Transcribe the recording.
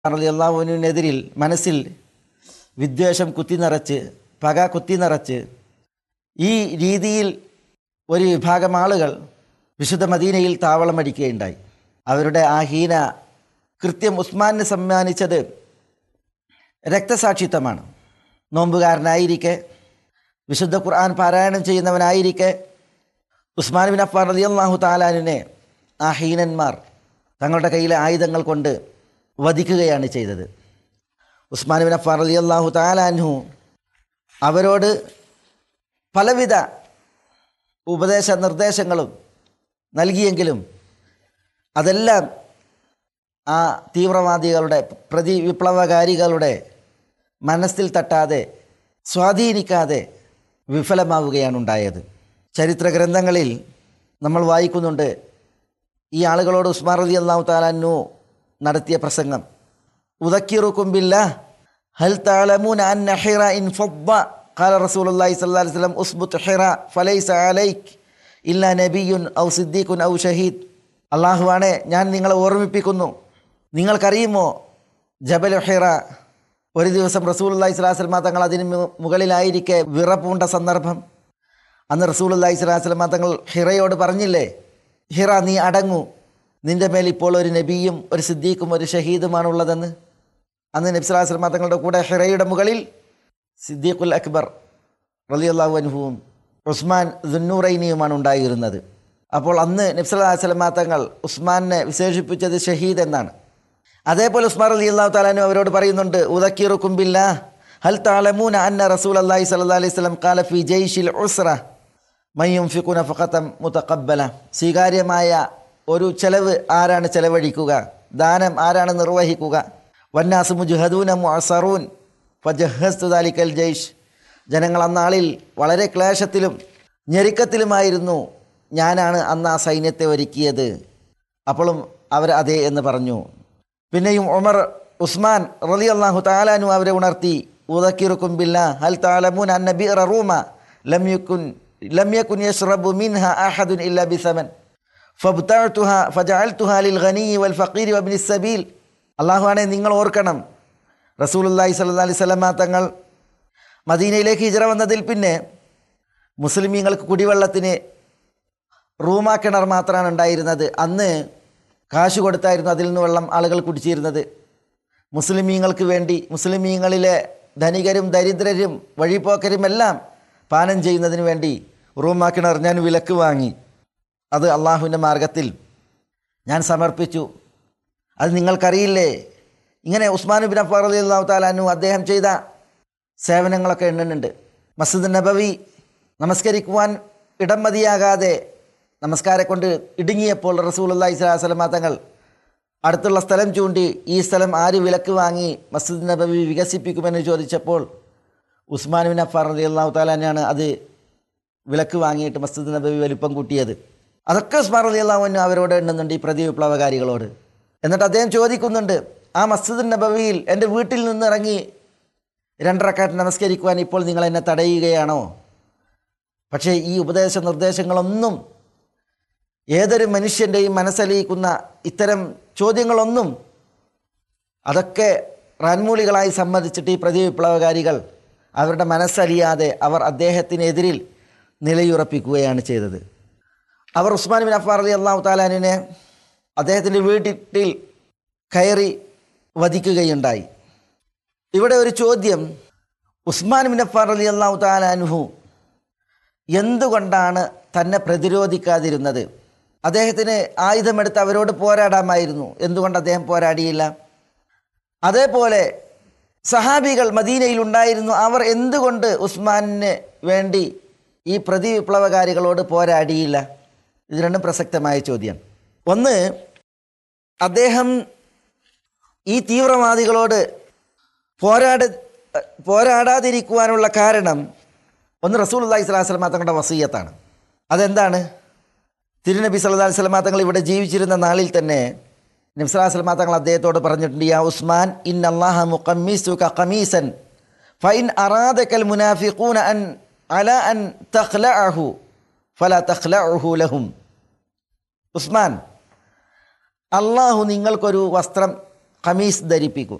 അള്ളാഹുവിനെതിരിൽ മനസ്സിൽ വിദ്വേഷം കുത്തി നിറച്ച് പക കുത്തി നിറച്ച് ഈ രീതിയിൽ ഒരു വിഭാഗം ആളുകൾ വിശുദ്ധ മദീനയിൽ താവളമടിക്കുകയുണ്ടായി അവരുടെ ആ ഹീന കൃത്യം ഉസ്മാനെ സമ്മാനിച്ചത് രക്തസാക്ഷിത്വമാണ് നോമ്പുകാരനായിരിക്കെ വിശുദ്ധ ഖുർആൻ പാരായണം ചെയ്യുന്നവനായിരിക്കെ ഉസ്മാൻ ബിൻ അഫ്ഫാർ അലി അള്ളാഹു താലാനിനെ ആ ഹീനന്മാർ തങ്ങളുടെ കയ്യിലെ ആയുധങ്ങൾ കൊണ്ട് വധിക്കുകയാണ് ചെയ്തത് ഉസ്മാൻ ബിൻ അഫ്ഫാർ അലി അള്ളാഹു താലാൻഹു അവരോട് പലവിധ ഉപദേശ നിർദ്ദേശങ്ങളും നൽകിയെങ്കിലും അതെല്ലാം ആ തീവ്രവാദികളുടെ പ്രതി വിപ്ലവകാരികളുടെ മനസ്സിൽ തട്ടാതെ സ്വാധീനിക്കാതെ വിഫലമാവുകയാണ് ഉണ്ടായത് ചരിത്ര ഗ്രന്ഥങ്ങളിൽ നമ്മൾ വായിക്കുന്നുണ്ട് ഈ ആളുകളോട് ഉസ്മാൻ റലി അള്ളാഹു താലാനു നടത്തിയ പ്രസംഗം ഉദക്കിറുക്കുംബില്ല ഹൽ താലമൂൻ അൻ ഹിറ ഇൻ ഫദ്ദ ഖാല റസൂലുള്ളാഹി സ്വല്ലല്ലാഹി അലൈഹി വസല്ലം ഉസ്ബുത് ഹിറ ഫലൈസ അലൈക് ഇല്ല നബിയുൻ ഔ സിദ്ദീഖുൻ ഔ ഷഹീദ് അള്ളാഹുവാണെ ഞാൻ നിങ്ങളെ ഓർമ്മിപ്പിക്കുന്നു നിങ്ങൾക്കറിയുമോ ജബൽ ഹിറ ഒരു ദിവസം റസൂലുള്ളാഹി സ്വല്ലല്ലാഹി അലൈഹി വസല്ലം തങ്ങൾ അതിന് മു- മുകളിലായിരിക്കെ വിറപ്പൂണ്ട സന്ദർഭം അന്ന് റസൂലുള്ളാഹി സ്വല്ലല്ലാഹി അലൈഹി വസല്ലം തങ്ങൾ ഹിറയോട് പറഞ്ഞില്ലേ ഹിറ നീ അടങ്ങൂ നിന്റെ മേൽ ഇപ്പോൾ ഒരു നബിയും ഒരു സിദ്ദീഖും ഒരു ഷഹീദുമാണുള്ളതെന്ന് അന്ന് നബി സ്വല്ലല്ലാഹി അലൈഹി വസല്ലം തങ്ങളുടെ കൂടെ ഹിറയുടെ മുകളിൽ സിദ്ദീഖുൽ അക്ബർ റളിയല്ലാഹു അൻഹുവും ഉസ്മാൻ ദുന്നൂറൈനിയുമാണ് ഉണ്ടായിരുന്നത് അപ്പോൾ അന്ന് നബി സല്ലല്ലാഹു അലൈഹി വസല്ലം തങ്ങൾ ഉസ്മാനെ വിശേഷിപ്പിച്ചത് ഷഹീദ് എന്നാണ് അതേപോലെ ഉസ്മാൻ അലി അള്ളാഹു താലാനു അവരോട് പറയുന്നുണ്ട് ഉദക്കീറുക്കും ബില്ലാ ഹൽ താലമൂന അന്ന റസൂൽ അള്ളാഹി സല്ലല്ലാഹു അലൈഹി വസല്ലം ഖാല ഫി ജയ്ഷിൽ ഉസ്ര മയ്യും ഫിക്കുന ഫഖത്തം മുതഖബ്ബല സ്വീകാര്യമായ ഒരു ചെലവ് ആരാണ് ചെലവഴിക്കുക ദാനം ആരാണ് നിർവഹിക്കുക വന്നാസ് മുജ്ഹദൂന മുഅസറൂൻ ഫജഹസ്തു ദാലിക്കൽ ജയ്ഷ് ജനങ്ങൾ അന്നാളിൽ വളരെ ക്ലേശത്തിലും ഞെരുക്കത്തിലുമായിരുന്നു ഞാനാണ് അന്ന് ആ സൈന്യത്തെ ഒരുക്കിയത് അപ്പോഴും അവർ അതെ എന്ന് പറഞ്ഞു പിന്നെയും ഉമർ ഉസ്മാൻ റലി അള്ളാഹു താലാനു അവരെ ഉണർത്തി ഉദക്കിറുക്കും ബില്ല ഹൽ താലമുൻ അൻ നബി റൂമ ലം യുക്കുൻ ലം യകുൻ യശ്റബു മിൻഹ അഹദുൻ ഇല്ല ബിസമൻ ഫബ്തഅതുഹ ഫജഅൽതുഹ ലിൽ ഗനി വൽ ഫഖീർ വബ്നി സബീൽ അള്ളാഹുവാണെ നിങ്ങൾ ഓർക്കണം റസൂലുള്ളാഹി സ്വല്ലല്ലാഹി അലൈഹി വസല്ലമ തങ്ങൾ മദീനയിലേക്ക് ഹിജറ വന്നതിൽ പിന്നെ മുസ്ലിമീങ്ങൾക്ക് കുടിവെള്ളത്തിന് റൂമാ കിണർ മാത്രമാണ് ഉണ്ടായിരുന്നത് അന്ന് കാശ് കൊടുത്തായിരുന്നു അതിൽ നിന്ന് വെള്ളം ആളുകൾ കുടിച്ചിരുന്നത് മുസ്ലിമീങ്ങൾക്ക് വേണ്ടി മുസ്ലിമീങ്ങളിലെ ധനികരും ദരിദ്രരും വഴിപോക്കരും എല്ലാം പാനം ചെയ്യുന്നതിന് വേണ്ടി റൂമാ കിണർ ഞാൻ വിലക്ക് വാങ്ങി അത് അള്ളാഹുവിൻ്റെ മാർഗത്തിൽ ഞാൻ സമർപ്പിച്ചു അത് നിങ്ങൾക്കറിയില്ലേ ഇങ്ങനെ ഉസ്മാൻ ബിൻ അഫ്ഫാർ അലി അള്ളാഹു താലാനു അദ്ദേഹം ചെയ്ത സേവനങ്ങളൊക്കെ എണ്ണുന്നുണ്ട് മസ്ജിദ് നബവി നമസ്കരിക്കുവാൻ ഇടം മതിയാകാതെ നമസ്കാരം കൊണ്ട് ഇടുങ്ങിയപ്പോൾ റസൂൽ അള്ളാഹി സ്വലാസ്ലമ തങ്ങൾ അടുത്തുള്ള സ്ഥലം ചൂണ്ടി ഈ സ്ഥലം ആര് വിലക്ക് വാങ്ങി മസ്ജിദ് നബവി വികസിപ്പിക്കുമെന്ന് ചോദിച്ചപ്പോൾ ഉസ്മാൻ ബിൻ അഫ്ഫാർ അലി അള്ളാഹു താലാനാണ് അത് വിലക്ക് വാങ്ങിയിട്ട് മസ്ജിദ് നബവി വലിപ്പം കൂട്ടിയത് അതൊക്കെ ഉസ്മാൻ അലി അള്ളാഹുവിന് അവരോട് എണ്ണുന്നുണ്ട് ഈ പ്രതി വിപ്ലവകാരികളോട് എന്നിട്ട് അദ്ദേഹം ചോദിക്കുന്നുണ്ട് ആ മസ്ജിദ് നബവിയിൽ എൻ്റെ വീട്ടിൽ നിന്ന് ഇറങ്ങി രണ്ടരക്കാട്ട് നമസ്കരിക്കുവാൻ ഇപ്പോൾ നിങ്ങൾ എന്നെ തടയുകയാണോ പക്ഷേ ഈ ഉപദേശ നിർദ്ദേശങ്ങളൊന്നും ഏതൊരു മനുഷ്യൻ്റെയും മനസ്സലിയിക്കുന്ന ഇത്തരം ചോദ്യങ്ങളൊന്നും അതൊക്കെ റാൻമൂലികളായി സമ്മതിച്ചിട്ട് ഈ പ്രതി വിപ്ലവകാരികൾ അവരുടെ മനസ്സലിയാതെ അവർ അദ്ദേഹത്തിനെതിരിൽ നിലയുറപ്പിക്കുകയാണ് ചെയ്തത് അവർ ഉസ്മാൻ ബിൻ അഫ്ഫാർ അലി അള്ളാഹു താലാനിനെ അദ്ദേഹത്തിൻ്റെ വീട്ടിൽ കയറി വധിക്കുകയുണ്ടായി ഇവിടെ ഒരു ചോദ്യം ഉസ്മാൻ ബിൻ അഫ്ഫാർ അലി അള്ളാഹു താലാനുഹു എന്തുകൊണ്ടാണ് തന്നെ പ്രതിരോധിക്കാതിരുന്നത് അദ്ദേഹത്തിന് ആയുധമെടുത്ത് അവരോട് പോരാടാമായിരുന്നു എന്തുകൊണ്ട് അദ്ദേഹം പോരാടിയില്ല അതേപോലെ സഹാബികൾ മദീനയിൽ ഉണ്ടായിരുന്നു അവർ എന്തുകൊണ്ട് ഉസ്മാനിന് വേണ്ടി ഈ പ്രതി വിപ്ലവകാരികളോട് പോരാടിയില്ല ഇത് രണ്ടും പ്രസക്തമായ ചോദ്യം ഒന്ന് അദ്ദേഹം ഈ തീവ്രവാദികളോട് പോരാട പോരാടാതിരിക്കുവാനുള്ള കാരണം ഒന്ന് റസൂൽ അള്ളാഹി സ്വലാസ്ലമ തങ്ങളുടെ വസീയത്താണ് അതെന്താണ് തിരുനബി സല്ലല്ലാഹു അലൈഹി വസല്ലമ തങ്ങൾ ഇവിടെ ജീവിച്ചിരുന്ന നാളിൽ തന്നെ നബി സല്ലല്ലാഹു അലൈഹി വസല്ലമ തങ്ങൾ അദ്ദേഹത്തോട് പറഞ്ഞിട്ടുണ്ട് യാ ഉസ്മാൻ ഇൻ അല്ലാഹ മുഖമ്മിസുക ഖമീസൻ ഫൈൻ അറാദക്കൽ മുനാഫിഖൂന അൻ അല അൻ തഖ്ലഅഹു ഫല തഖ്ലഅഹു ലഹും ഉസ്മാൻ അള്ളാഹു നിങ്ങൾക്കൊരു വസ്ത്രം ഖമീസ് ധരിപ്പിക്കും